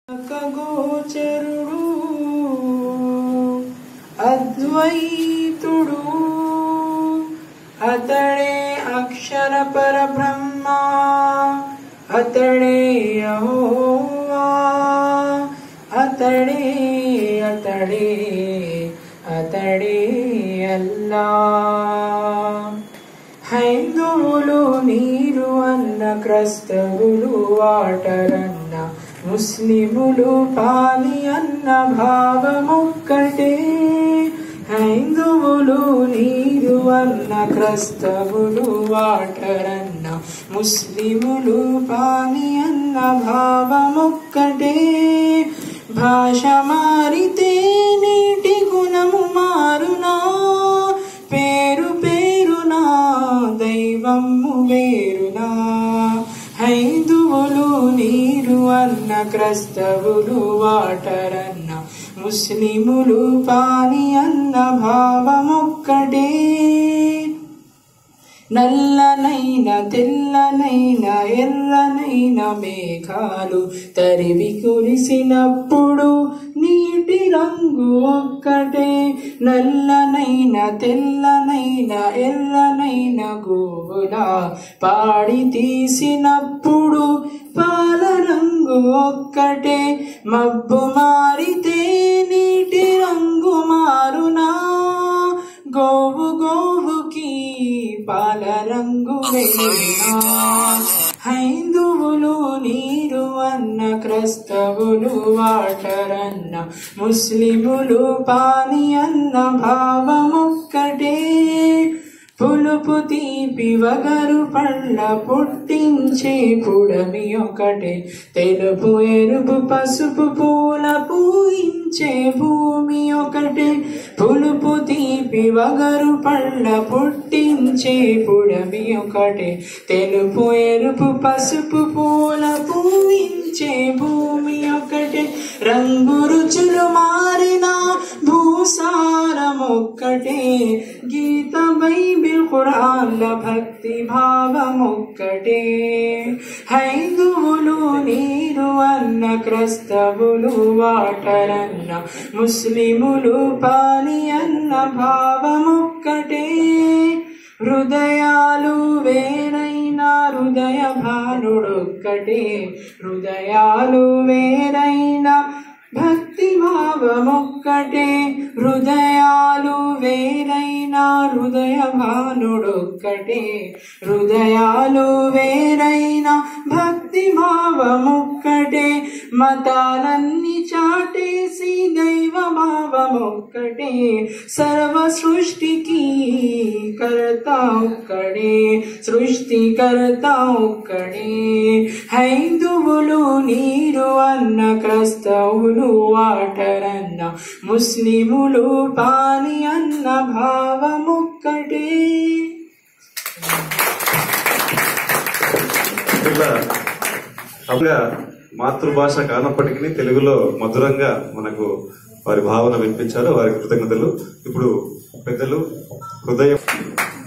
గోచరుడు అద్వైతుడు అతడే అక్షర పరబ్రహ్మ అతడే యెహోవా అతడే అతడే అతడే అల్లా హైందువులు నీరు అన్న క్రైస్తవులు వాటర్ అన్న ముస్లిములు పాలి అన్న భావమొక్కటే హైందువులు నీరు అన్న క్రైస్తవులు వాటర్ అన్న ముస్లిములు పాలి అన్న భావమొక్కటే భాష మారితే నీటి గుణము మారునా పేరు పేరునా దైవము వేరునా హైందువులు నీరు అన్న క్రైస్తవులు వాటర్ అన్న ముస్లిములు పాని అన్న భావమొక్కటే నల్లనైన తెల్లనైన ఎర్రనైన మేఘాలు తరివి కురిసినప్పుడు నీటి రంగు ఒక్కటే నల్లనైన తెల్లనైన ఎర్రనైన గోవుల పాడి తీసినప్పుడు పాల రంగు ఒక్కటే మబ్బు మారితే నీటి రంగు మారునా గోవు గోవుకి పాల రంగు వేరునా హైందువులు నీరు అన్న క్రైస్తవులు వాటర్ అన్న ముస్లిములు పాని అన్న భావమొక్కటే పులుపు తీపి వగరు పళ్ళ పుట్టించే పుడమి ఒకటే తెలుపు ఎరుపు పసుపు పూల పూయించే భూమి ఒకటే పులుపు తీపి వగరు పళ్ళ పుట్టించే పుడమి ఒకటే తెలుపు ఎరుపు పసుపు పూల పూయించే భూమి ఒకటే రంగు రుచులు మారిన భూసారం ఒక్కటే గీత బైబిల్ ఖురాన్ల భక్తి భావమొక్కటే హైందువులు నీరు అన్న క్రైస్తవులు వాటర్ అన్న ముస్లిములు పాని అన్న భావమొక్కటే హృదయాలు వేరైన హృదయ భానుడొక్కటే హృదయాలు వేరైన భక్తి భావమొక్కటే హృదయాలు వేరైన హృదయ భానుడొక్కటే హృదయాలు వేరైన భక్తి భావమొక్కటే మతాలన్నీ చాటేసి దైవ భావమొక్కటే సర్వ సృష్టికి కర్త ఒక్కడే సృష్టికర్త ఒక్కడే హైందువులు నీరు అన్న క్రైస్తవులు వాటర్ అన్న ముస్లిములు పాని అన్న భావమొక్కటే ఇలా తప్పుగా మాతృభాష కానప్పటికీ తెలుగులో మధురంగా మనకు వారి భావన వినిపించారు వారి కృతజ్ఞతలు ఇప్పుడు పెద్దలు హృదయం